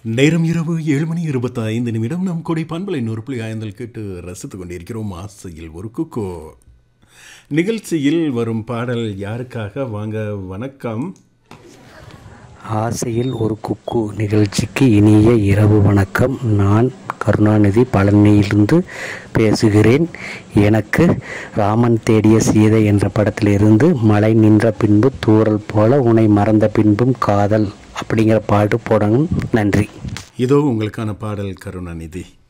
நேரம் இரவு ஏழு மணி இருபத்தி ஐந்து நிமிடம் நம் கொடை பண்பலை நூறு புள்ளி ஐந்தில் கேட்டு ரசித்துக் கொண்டிருக்கிறோம் ஆசையில் ஒரு குக்கோ நிகழ்ச்சியில் வரும் பாடல் யாருக்காக வாங்க வணக்கம் ஆசையில் ஒரு குக்கு நிகழ்ச்சிக்கு இனிய இரவு வணக்கம் நான் கருணாநிதி பழனியிலிருந்து பேசுகிறேன் எனக்கு ராமன் தேடிய சீதை என்ற படத்திலிருந்து மழை நின்ற பின்பு தூறல் போல உன்னை மறந்த பின்பும் காதல் அப்படிங்கிற பாட்டு போடணும் நன்றி இதோ உங்களுக்கான பாடல் கருணாநிதி